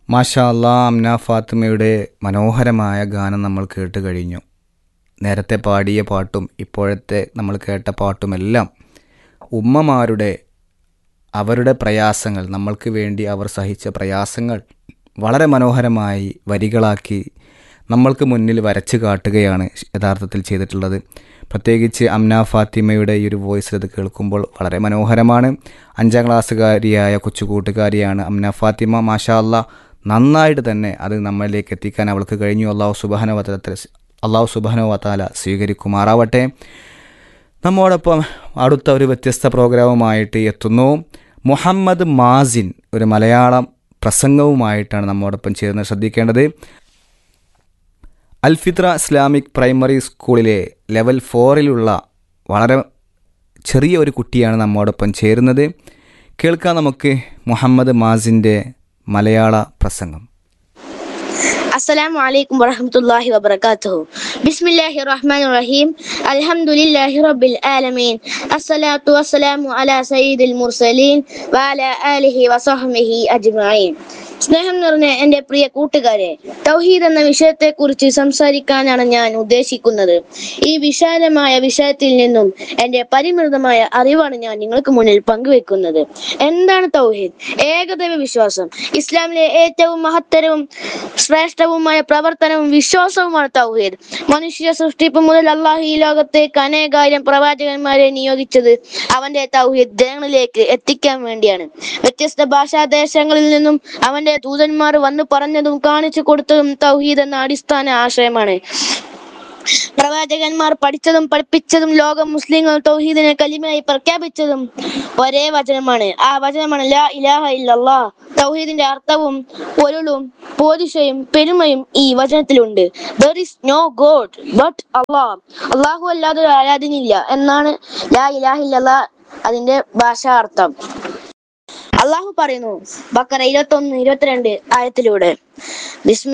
മാഷാ അല്ലാ അംന ഫാത്തിമയുടെ മനോഹരമായ ഗാനം നമ്മൾ കേട്ട് കഴിഞ്ഞു നേരത്തെ പാടിയ പാട്ടും ഇപ്പോഴത്തെ നമ്മൾ കേട്ട പാട്ടുമെല്ലാം ഉമ്മമാരുടെ അവരുടെ പ്രയാസങ്ങൾ നമ്മൾക്ക് വേണ്ടി അവർ സഹിച്ച പ്രയാസങ്ങൾ വളരെ മനോഹരമായി വരികളാക്കി നമ്മൾക്ക് മുന്നിൽ വരച്ച് കാട്ടുകയാണ് യഥാർത്ഥത്തിൽ ചെയ്തിട്ടുള്ളത് പ്രത്യേകിച്ച് അംന ഫാത്തിമയുടെ ഈ ഒരു വോയിസ് ഇത് കേൾക്കുമ്പോൾ വളരെ മനോഹരമാണ് അഞ്ചാം ക്ലാസ്സുകാരിയായ കൊച്ചു കൂട്ടുകാരിയാണ് അംന ഫാത്തിമ മാഷാ അല്ലാ നന്നായിട്ട് തന്നെ അത് നമ്മളിലേക്ക് എത്തിക്കാൻ അവൾക്ക് കഴിഞ്ഞു അള്ളാഹു സുബാനവത്തല അള്ളാഹു സുബാനവത്താല സ്വീകരിക്കുമാറാവട്ടെ നമ്മോടൊപ്പം അടുത്ത ഒരു വ്യത്യസ്ത പ്രോഗ്രാമുമായിട്ട് എത്തുന്നു മുഹമ്മദ് മാസിൻ ഒരു മലയാളം പ്രസംഗവുമായിട്ടാണ് നമ്മോടൊപ്പം ചേർന്ന് ശ്രദ്ധിക്കേണ്ടത് അൽഫിത്ര ഇസ്ലാമിക് പ്രൈമറി സ്കൂളിലെ ലെവൽ ഫോറിലുള്ള വളരെ ചെറിയ ഒരു കുട്ടിയാണ് നമ്മോടൊപ്പം ചേരുന്നത് കേൾക്കാം നമുക്ക് മുഹമ്മദ് മാസിൻ്റെ മലയാള പ്രസംഗം السلام عليكم ورحمة الله وبركاته بسم الله الرحمن الرحيم الحمد لله رب العالمين الصلاة والسلام على سيد المرسلين وعلى آله وصحبه أجمعين സ്നേഹം നിറഞ്ഞ എൻ്റെ പ്രിയ കൂട്ടുകാരെ തൗഹീദ് എന്ന വിഷയത്തെക്കുറിച്ച് സംസാരിക്കാനാണ് ഞാൻ ഉദ്ദേശിക്കുന്നത് ഈ വിശാലമായ വിഷയത്തിൽ നിന്നും എൻ്റെ പരിമിതമായ അറിവാണ് ഞാൻ നിങ്ങൾക്ക് മുന്നിൽ പങ്കുവെക്കുന്നത് എന്താണ് തൗഹീദ് ഏകദൈവ വിശ്വാസം ഇസ്ലാമിലെ ഏറ്റവും മഹത്തരവും ശ്രേഷ്ഠവുമായ പ്രവർത്തനവും വിശ്വാസവുമാണ് തൗഹീദ് മനുഷ്യ സൃഷ്ടിപ്പ് മുതൽ അള്ളാഹു ഈ ലോകത്തേക്ക് അനേകായിരം പ്രവാചകന്മാരെ നിയോഗിച്ചത് അവന്റെ തൗഹീദ് ജനങ്ങളിലേക്ക് എത്തിക്കാൻ വേണ്ടിയാണ് വ്യത്യസ്ത ഭാഷാദേശങ്ങളിൽ നിന്നും അവന്റെ ദൂതന്മാർ വന്നു പറഞ്ഞതും കാണിച്ചു കൊടുത്തതും തൗഹീദ് എന്ന അടിസ്ഥാന ആശയമാണ് പ്രവാചകന്മാർ പഠിച്ചതും പഠിപ്പിച്ചതും ലോക മുസ്ലിങ്ങൾ തൗഹീദിനെ കലിമയായി പ്രഖ്യാപിച്ചതും ഒരേ വചനമാണ് ആ വചനമാണ് ലാ ഇലാഹ ഇല്ലല്ലാ തൗഹീദിന്റെ അർത്ഥവും പൊരുളും പോദിഷയും പെരുമയും ഈ വചനത്തിലുണ്ട് there is no god but Allah അള്ളാഹു അല്ലാതെ ഒരു ആരാധനയില്ല എന്നാണ് ലാ ഇലാഹ ഇല്ലല്ലാ അതിന്റെ ഭാഷാർത്ഥം അള്ളാഹു പറയുന്നു ബക്കറ ഇരുപത്തി ഒന്ന് ഇരുപത്തിരണ്ട് ആയത്തിലൂടെ ബിസ്മി